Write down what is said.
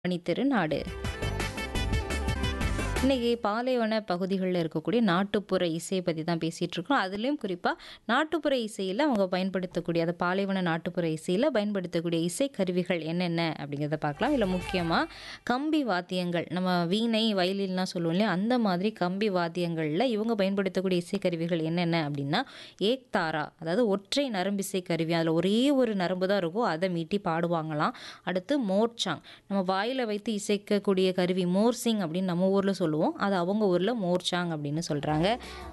மணித்தெரு நாடு இன்றைக்கி பாலைவன பகுதிகளில் இருக்கக்கூடிய நாட்டுப்புற இசையை பற்றி தான் பேசிகிட்டு இருக்கோம் அதுலேயும் குறிப்பாக நாட்டுப்புற இசையில் அவங்க பயன்படுத்தக்கூடிய அந்த பாலைவன நாட்டுப்புற இசையில் பயன்படுத்தக்கூடிய இசை கருவிகள் என்னென்ன அப்படிங்கிறத பார்க்கலாம் இல்லை முக்கியமாக கம்பி வாத்தியங்கள் நம்ம வீணை வயலின்லாம் சொல்லுவோம் இல்லையா அந்த மாதிரி கம்பி வாத்தியங்களில் இவங்க பயன்படுத்தக்கூடிய இசை கருவிகள் என்னென்ன அப்படின்னா ஏக்தாரா அதாவது ஒற்றை நரம்பிசை கருவி அதில் ஒரே ஒரு நரம்பு தான் இருக்கும் அதை மீட்டி பாடுவாங்களாம் அடுத்து மோர்ச்சாங் நம்ம வாயில் வைத்து இசைக்கக்கூடிய கருவி மோர்சிங் அப்படின்னு நம்ம ஊரில் சொல்லுவோம் அது அவங்க ஊரில் மோர்ச்சாங் அப்படின்னு சொல்கிறாங்க